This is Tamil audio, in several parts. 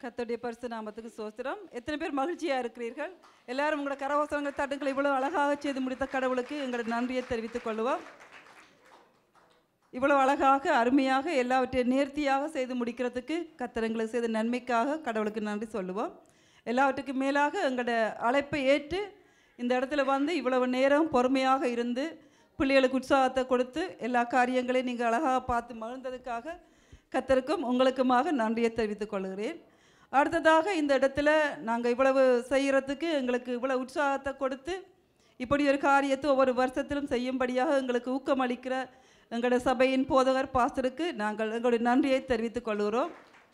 கர்த்தருடைய பரிசு நாமத்துக்கு சோத்திரம் எத்தனை பேர் மகிழ்ச்சியா இருக்கிறீர்கள் எல்லாரும் உங்களோட கரவசனங்கள் தட்டுக்களை இவ்வளவு அழகாக செய்து முடித்த கடவுளுக்கு எங்களோட நன்றியை தெரிவித்துக் கொள்வோம் இவ்வளவு அழகாக அருமையாக எல்லாவற்றையும் நேர்த்தியாக செய்து முடிக்கிறதுக்கு கர்த்தர் எங்களுக்கு செய்த நன்மைக்காக கடவுளுக்கு நன்றி சொல்லுவோம் எல்லாவற்றுக்கும் மேலாக எங்களோட அழைப்பை ஏற்று இந்த இடத்துல வந்து இவ்வளவு நேரம் பொறுமையாக இருந்து பிள்ளைகளுக்கு உற்சாகத்தை கொடுத்து எல்லா காரியங்களையும் நீங்கள் அழகாக பார்த்து மகிழ்ந்ததுக்காக கத்தருக்கும் உங்களுக்குமாக நன்றியை தெரிவித்துக் கொள்கிறேன் அடுத்ததாக இந்த இடத்துல நாங்கள் இவ்வளவு செய்கிறதுக்கு எங்களுக்கு இவ்வளவு உற்சாகத்தை கொடுத்து இப்படி ஒரு காரியத்தை ஒவ்வொரு வருஷத்திலும் செய்யும்படியாக எங்களுக்கு ஊக்கமளிக்கிற எங்களோட சபையின் போதகர் பாஸ்டருக்கு நாங்கள் எங்களுடைய நன்றியை தெரிவித்துக் கொள்கிறோம்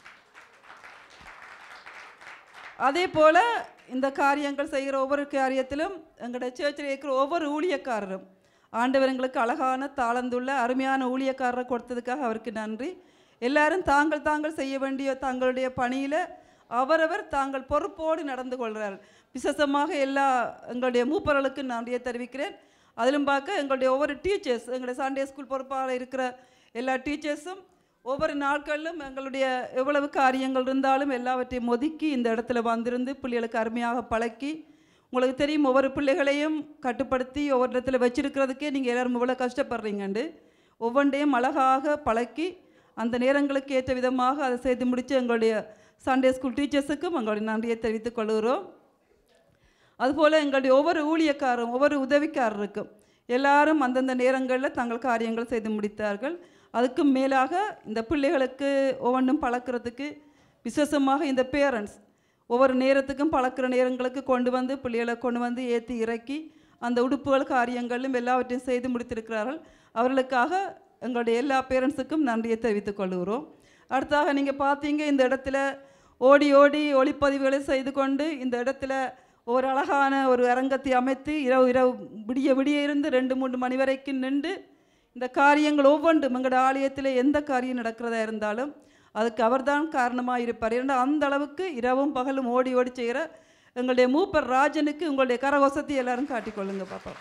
அதே போல் இந்த காரியங்கள் செய்கிற ஒவ்வொரு காரியத்திலும் எங்களோட சேர்ச்சில் இருக்கிற ஒவ்வொரு ஊழியக்காரரும் ஆண்டவர் எங்களுக்கு அழகான தாளந்துள்ள அருமையான ஊழியக்காரரை கொடுத்ததுக்காக அவருக்கு நன்றி எல்லாரும் தாங்கள் தாங்கள் செய்ய வேண்டிய தங்களுடைய பணியில் அவரவர் தாங்கள் பொறுப்போடு நடந்து கொள்கிறார்கள் விசேஷமாக எல்லா எங்களுடைய மூப்பர்களுக்கு நன்றியை தெரிவிக்கிறேன் அதிலும் பார்க்க எங்களுடைய ஒவ்வொரு டீச்சர்ஸ் எங்களுடைய சண்டே ஸ்கூல் பொறுப்பாக இருக்கிற எல்லா டீச்சர்ஸும் ஒவ்வொரு நாட்களிலும் எங்களுடைய எவ்வளவு காரியங்கள் இருந்தாலும் எல்லாவற்றையும் ஒதுக்கி இந்த இடத்துல வந்திருந்து பிள்ளைகளுக்கு அருமையாக பழக்கி உங்களுக்கு தெரியும் ஒவ்வொரு பிள்ளைகளையும் கட்டுப்படுத்தி ஒவ்வொரு இடத்துல வச்சிருக்கிறதுக்கே நீங்கள் எல்லாரும் இவ்வளோ கஷ்டப்படுறீங்கண்டு ஒவ்வொன்றையும் அழகாக பழக்கி அந்த நேரங்களுக்கு ஏற்ற விதமாக அதை செய்து முடித்து எங்களுடைய சண்டே ஸ்கூல் டீச்சர்ஸுக்கும் எங்களுடைய நன்றியை தெரிவித்துக் கொள்கிறோம் அதுபோல் எங்களுடைய ஒவ்வொரு ஊழியக்காரரும் ஒவ்வொரு உதவிக்காரருக்கும் எல்லாரும் அந்தந்த நேரங்களில் தங்கள் காரியங்கள் செய்து முடித்தார்கள் அதுக்கும் மேலாக இந்த பிள்ளைகளுக்கு ஒவ்வொன்றும் பழக்கிறதுக்கு விசேஷமாக இந்த பேரண்ட்ஸ் ஒவ்வொரு நேரத்துக்கும் பழக்கிற நேரங்களுக்கு கொண்டு வந்து பிள்ளைகளை கொண்டு வந்து ஏற்றி இறக்கி அந்த உடுப்புகள் காரியங்களும் எல்லாவற்றையும் செய்து முடித்திருக்கிறார்கள் அவர்களுக்காக எங்களுடைய எல்லா பேரண்ட்ஸுக்கும் நன்றியை தெரிவித்துக் கொள்கிறோம் அடுத்தாக நீங்கள் பார்த்தீங்க இந்த இடத்துல ஓடி ஓடி ஒளிப்பதிவுகளை செய்து கொண்டு இந்த இடத்துல ஒரு அழகான ஒரு அரங்கத்தை அமைத்து இரவு இரவு விடிய விடிய இருந்து ரெண்டு மூன்று மணி வரைக்கும் நின்று இந்த காரியங்கள் ஒவ்வொன்றும் எங்களோட ஆலயத்தில் எந்த காரியம் நடக்கிறதா இருந்தாலும் அதுக்கு அவர்தான் காரணமாக இருப்பார் ஏன்னா அந்த அளவுக்கு இரவும் பகலும் ஓடி ஓடி செய்கிற எங்களுடைய மூப்பர் ராஜனுக்கு உங்களுடைய கரகோசத்தை எல்லாரும் காட்டிக்கொள்ளுங்க பாப்பா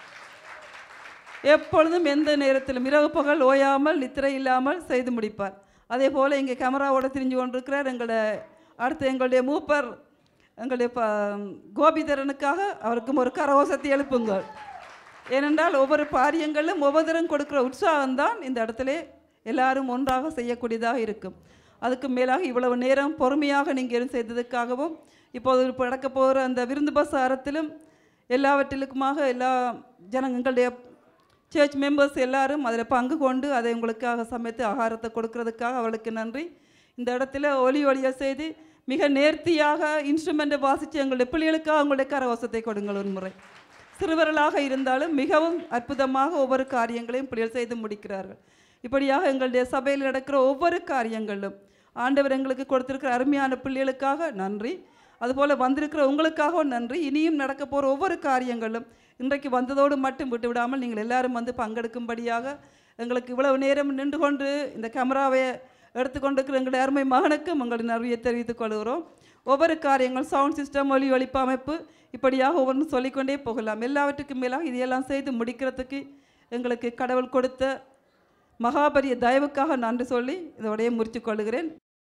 எப்பொழுதும் எந்த நேரத்திலும் இரவு பகல் ஓயாமல் நித்திரை இல்லாமல் செய்து முடிப்பார் அதே போல் இங்கே கேமராவோட திரிஞ்சு கொண்டிருக்கிறார் எங்களோட அடுத்து எங்களுடைய மூப்பர் எங்களுடைய ப கோபிதரனுக்காக அவருக்கும் ஒரு கரகோசத்தை எழுப்புங்கள் ஏனென்றால் ஒவ்வொரு பாரியங்களும் ஒவ்வொருத்தரும் கொடுக்குற உற்சாகம்தான் இந்த இடத்துல எல்லாரும் ஒன்றாக செய்யக்கூடியதாக இருக்கும் அதுக்கு மேலாக இவ்வளவு நேரம் பொறுமையாக நீங்கள் செய்ததுக்காகவும் இப்போது இப்போ நடக்க போகிற அந்த விருந்து பசாரத்திலும் எல்லாவற்றிலுக்குமாக எல்லா ஜனங்களுடைய சர்ச் மெம்பர்ஸ் எல்லாரும் அதில் பங்கு கொண்டு அதை உங்களுக்காக சமைத்து ஆகாரத்தை கொடுக்கறதுக்காக அவளுக்கு நன்றி இந்த இடத்துல ஒலி ஒளியை செய்து மிக நேர்த்தியாக இன்ஸ்ட்ருமெண்ட்டை வாசித்து எங்களுடைய பிள்ளைகளுக்காக உங்களுடைய கரவசத்தை கொடுங்கள் ஒரு முறை சிறுவர்களாக இருந்தாலும் மிகவும் அற்புதமாக ஒவ்வொரு காரியங்களையும் பிள்ளைகள் செய்து முடிக்கிறார்கள் இப்படியாக எங்களுடைய சபையில் நடக்கிற ஒவ்வொரு காரியங்களும் ஆண்டவர் எங்களுக்கு கொடுத்திருக்கிற அருமையான பிள்ளைகளுக்காக நன்றி அதுபோல் வந்திருக்கிற உங்களுக்காகவும் நன்றி இனியும் நடக்க போகிற ஒவ்வொரு காரியங்களும் இன்றைக்கு வந்ததோடு மட்டும் விட்டு விடாமல் நீங்கள் எல்லாரும் வந்து பங்கெடுக்கும்படியாக எங்களுக்கு இவ்வளவு நேரம் நின்று கொண்டு இந்த கேமராவை எடுத்துக்கொண்டிருக்கிற எங்களுடைய அருமை மகனுக்கும் உங்களுடைய நன்றியை தெரிவித்துக் கொள்கிறோம் ஒவ்வொரு காரியங்கள் சவுண்ட் சிஸ்டம் ஒலி ஒலிப்பு அமைப்பு இப்படியாக ஒவ்வொன்றும் சொல்லிக்கொண்டே போகலாம் எல்லாவற்றுக்கும் மேலாக இதையெல்லாம் செய்து முடிக்கிறதுக்கு எங்களுக்கு கடவுள் கொடுத்த மகாபரிய தயவுக்காக நன்றி சொல்லி இதோடைய முடித்துக் கொள்கிறேன்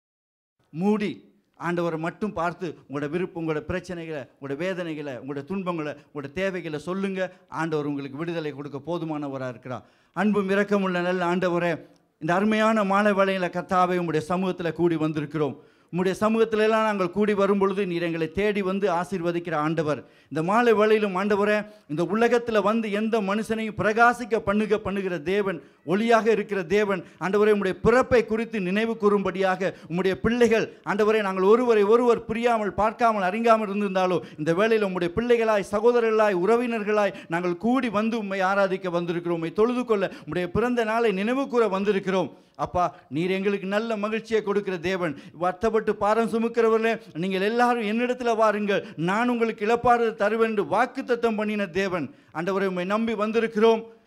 மூடி ஆண்டவரை மட்டும் பார்த்து உங்களோட விருப்பம் உங்களோட பிரச்சனைகளை உங்களோட வேதனைகளை உங்களோட துன்பங்களை உங்களோட தேவைகளை சொல்லுங்க ஆண்டவர் உங்களுக்கு விடுதலை கொடுக்க போதுமானவராக இருக்கிறார் அன்பும் இரக்கமுள்ள நல்ல ஆண்டவரே இந்த அருமையான மாலை வேளையில் கத்தாவை உங்களுடைய சமூகத்தில் கூடி வந்திருக்கிறோம் உம்முடைய சமூகத்துல எல்லாம் நாங்கள் கூடி வரும் பொழுது நீர் எங்களை தேடி வந்து ஆசீர்வதிக்கிற ஆண்டவர் இந்த மாலை வேளையிலும் ஆண்டவரே இந்த உலகத்தில் வந்து எந்த மனுஷனையும் பிரகாசிக்க பண்ணுக பண்ணுகிற தேவன் ஒளியாக இருக்கிற தேவன் ஆண்டவரே உம்முடைய பிறப்பை குறித்து நினைவு கூறும்படியாக உம்முடைய பிள்ளைகள் ஆண்டவரே நாங்கள் ஒருவரை ஒருவர் புரியாமல் பார்க்காமல் அறியாமல் இருந்திருந்தாலோ இந்த வேளையில் உம்முடைய பிள்ளைகளாய் சகோதரர்களாய் உறவினர்களாய் நாங்கள் கூடி வந்து உம்மை ஆராதிக்க வந்திருக்கிறோம் உம்மை தொழுது கொள்ள உம்முடைய பிறந்த நாளை நினைவு கூற வந்திருக்கிறோம் அப்பா நீர் எங்களுக்கு நல்ல மகிழ்ச்சியை கொடுக்கிற தேவன் வருத்தப்பட்டு பாரம் சுமக்கிறவர்களே நீங்கள் எல்லாரும் என்னிடத்தில் வாருங்கள் நான் உங்களுக்கு இழப்பாறு தருவேன் என்று வாக்கு தத்தம் பண்ணின தேவன் ஆண்டவரை உம்மை நம்பி வந்திருக்கிறோம்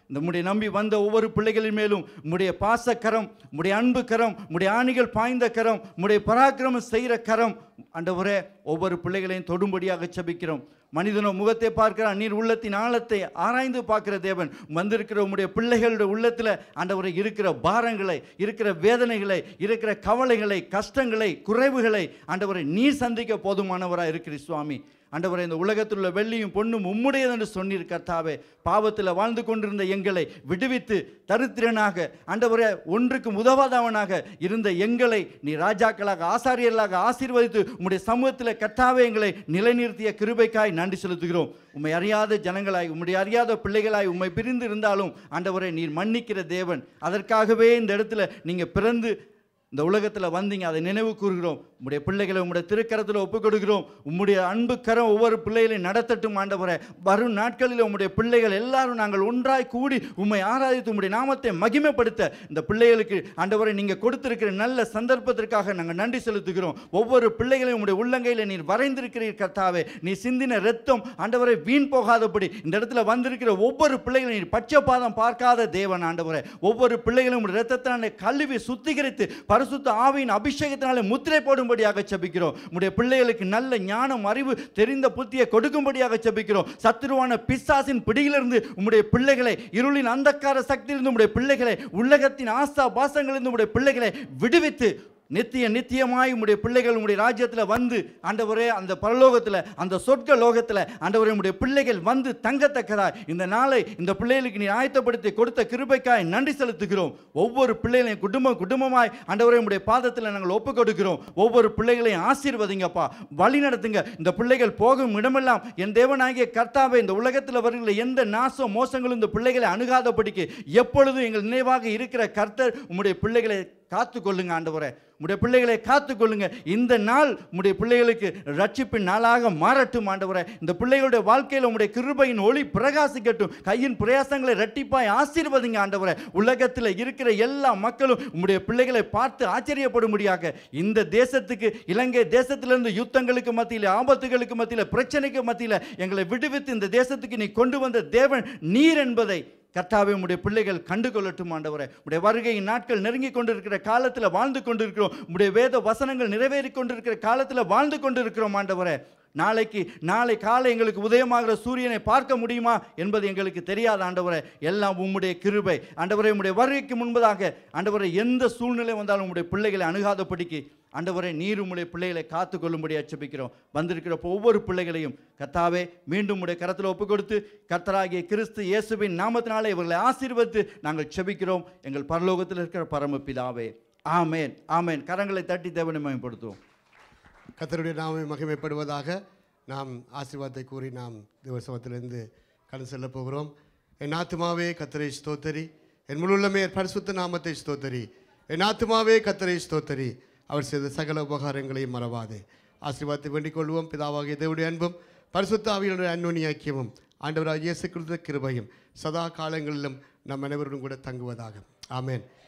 இந்த உம்முடைய நம்பி வந்த ஒவ்வொரு பிள்ளைகளின் மேலும் உம்முடைய பாசக்கரம் உம்முடைய அன்பு கரம் உம்முடைய ஆணிகள் பாய்ந்த கரம் உம்முடைய பராக்கிரமம் செய்கிற கரம் ஆண்டவரே ஒவ்வொரு பிள்ளைகளையும் தொடும்படியாக செபிக்கிறோம் மனிதனோ முகத்தை பார்க்கிறான் நீர் உள்ளத்தின் ஆழத்தை ஆராய்ந்து பார்க்கிற தேவன் வந்திருக்கிற உம்முடைய பிள்ளைகளுடைய உள்ளத்தில் ஆண்டவரை இருக்கிற பாரங்களை இருக்கிற வேதனைகளை இருக்கிற கவலைகளை கஷ்டங்களை குறைவுகளை ஆண்டவரை நீர் சந்திக்க போதுமானவராக இருக்கிறீர் சுவாமி ஆண்டவரே இந்த உலகத்தில் உள்ள வெள்ளியும் பொண்ணும் உம்முடையது என்று சொன்னீர் கர்த்தாவே பாவத்தில் வாழ்ந்து கொண்டிருந்த எங்களை விடுவித்து தரித்திரனாக ஆண்டவரே ஒன்றுக்கும் உதவாதவனாக இருந்த எங்களை நீ ராஜாக்களாக ஆசாரியர்களாக ஆசீர்வதித்து உம்முடைய சமூகத்தில் கர்த்தாவே எங்களை நிலைநிறுத்திய கிருபைக்காய் நன்றி செலுத்துகிறோம் உம்மை அறியாத ஜனங்களாய் உம்முடைய அறியாத பிள்ளைகளாய் உம்மை பிரிந்து இருந்தாலும் ஆண்டவரே நீர் மன்னிக்கிற தேவன் அதற்காகவே இந்த இடத்துல நீங்கள் பிறந்து இந்த உலகத்தில் வந்தீங்க அதை நினைவு கூறுகிறோம் உம்முடைய பிள்ளைகளை உம்முடைய திருக்கரத்தில் ஒப்புக் கொடுக்கிறோம் உம்முடைய அன்பு கரம் ஒவ்வொரு பிள்ளைகளையும் நடத்தட்டும் ஆண்டவரே வரும் நாட்களில் உம்முடைய பிள்ளைகள் எல்லாரும் நாங்கள் ஒன்றாய் கூடி உம்மை ஆராதித்து உம்முடைய நாமத்தை மகிமைப்படுத்த இந்த பிள்ளைகளுக்கு ஆண்டவரை நீங்கள் கொடுத்திருக்கிற நல்ல சந்தர்ப்பத்திற்காக நாங்கள் நன்றி செலுத்துகிறோம் ஒவ்வொரு பிள்ளைகளையும் உம்முடைய உள்ளங்கையில் நீர் வரைந்திருக்கிறீர் கர்த்தாவே நீ சிந்தின ரத்தம் ஆண்டவரை வீண் போகாதபடி இந்த இடத்துல வந்திருக்கிற ஒவ்வொரு பிள்ளைகளையும் நீர் பட்சபாதம் பார்க்காத தேவன் ஆண்டவரே ஒவ்வொரு பிள்ளைகளும் உம்முடைய ரத்தத்தினாலே கழுவி சுத்திகரித்து பரிசுத்த ஆவியின் அபிஷேகத்தினாலே முத்திரை போடும்படியாக செபிக்கிறோம் உம்முடைய பிள்ளைகளுக்கு நல்ல ஞானம் அறிவு தெரிந்த புத்தியை கொடுக்கும்படியாக செபிக்கிறோம் சத்துருவான பிசாசின் பிடியிலிருந்து உம்முடைய பிள்ளைகளை இருளின் அந்தக்கார சக்தியிலிருந்து உம்முடைய பிள்ளைகளை உலகத்தின் ஆசா பாசங்களிலிருந்து உம்முடைய பிள்ளைகளை விடுவித்து நித்திய நித்தியமாய் உம்முடைய பிள்ளைகள் உம்முடைய ராஜ்யத்தில் வந்து ஆண்டவரே அந்த பரலோகத்தில் அந்த சொர்க்க லோகத்தில் ஆண்டவரே உம்முடைய பிள்ளைகள் வந்து தங்கத்தக்கதாய் இந்த நாளை இந்த பிள்ளைகளுக்கு நீ ஆயத்தப்படுத்தி கொடுத்த கிருபைக்காய் நன்றி செலுத்துகிறோம் ஒவ்வொரு பிள்ளைகளையும் குடும்பம் குடும்பமாய் ஆண்டவரே உம்முடைய பாதத்தில் நாங்கள் ஒப்பு கொடுக்கிறோம் ஒவ்வொரு பிள்ளைகளையும் ஆசீர்வதிங்கப்பா வழி நடத்துங்க இந்த பிள்ளைகள் போகும் இடமெல்லாம் என் தேவனாகிய கர்த்தாவை இந்த உலகத்தில் வருகிற எந்த நாசம் மோசங்களும் இந்த பிள்ளைகளை அணுகாதபடிக்கு எப்பொழுதும் எங்கள் நினைவாக இருக்கிற கர்த்தர் உம்முடைய பிள்ளைகளை காத்து கொள்ளுங்க ஆண்டவரே உடைய பிள்ளைகளை காத்து கொள்ளுங்க இந்த நாள் உடைய பிள்ளைகளுக்கு ரட்சிப்பின் நாளாக மாறட்டும் ஆண்டவரே இந்த பிள்ளைகளுடைய வாழ்க்கையில் உடைய கிருபையின் ஒளி பிரகாசிக்கட்டும் கையின் பிரயாசங்களை ரெட்டிப்பாய் ஆசீர்வதிங்க ஆண்டவரே உலகத்தில் இருக்கிற எல்லா மக்களும் உம்முடைய பிள்ளைகளை பார்த்து ஆச்சரியப்படும்படியாக இந்த தேசத்துக்கு இலங்கை தேசத்திலிருந்து யுத்தங்களுக்கு மத்தியில் ஆபத்துகளுக்கு மத்தியில் பிரச்சனைக்கு மத்தியில் எங்களை விடுவித்து இந்த தேசத்துக்கு நீ கொண்டு வந்த தேவன் நீர் என்பதை கர்த்தாவே உம்முடைய பிள்ளைகள் கண்டு கொள்ளட்டும் ஆண்டவரே உடைய வருகையின் நாட்கள் நெருங்கி கொண்டிருக்கிற காலத்தில் வாழ்ந்து கொண்டிருக்கிறோம் உடைய வேத வசனங்கள் நிறைவேறி கொண்டிருக்கிற காலத்தில் வாழ்ந்து கொண்டிருக்கிறோம் ஆண்டவரே நாளைக்கு நாளை காலை எங்களுக்கு உதயமாகிற சூரியனை பார்க்க முடியுமா என்பது எங்களுக்கு தெரியாத ஆண்டவரே எல்லாம் உம்முடைய கிருபை ஆண்டவரே உம்முடைய வருகைக்கு முன்பதாக ஆண்டவரை எந்த சூழ்நிலை வந்தாலும் உம்முடைய பிள்ளைகளை அணுகாதபடிக்கு ஆண்டவரே நீர் உம்முடைய பிள்ளைகளை காத்து கொள்ளும்படி அச்சபிக்கிறோம் வந்திருக்கிற ஒவ்வொரு பிள்ளைகளையும் கர்த்தாவே மீண்டும் உடைய கரத்தில் ஒப்பு கொடுத்து கர்த்தராகிய கிறிஸ்து இயேசுவின் நாமத்தினாலே இவர்களை ஆசீர்வதித்து நாங்கள் செபிக்கிறோம் எங்கள் பரலோகத்தில் இருக்கிற பரமபிதாவே ஆமேன் ஆமேன் கரங்களை தட்டி தேவனை மேம்படுத்துவோம் கர்த்தருடைய நாமே மகிமைப்படுவதாக நாம் ஆசீர்வாதத்தை கூறி நாம் தேவசமத்திலிருந்து கடந்து செல்ல போகிறோம் என் ஆத்துமாவே கத்தரை ஸ்தோத்தரி என் முழுள்ளமே பரிசுத்த நாமத்தை ஸ்தோத்தரி என் ஆத்துமாவே கத்தரை ஸ்தோத்தரி அவர் செய்த சகல உபகாரங்களையும் மறவாதே ஆசீர்வாதத்தை வேண்டிக் கொள்வோம் பிதாவாகிய தேவனுடைய அன்பும் பரிசுத்த ஆவியனுடைய அன்புனி ஐக்கியமும் ஆண்டவராக இயேசு கிறிஸ்து கிருபையும் சதா காலங்களிலும் நம் அனைவருடன் கூட தங்குவதாக ஆமென்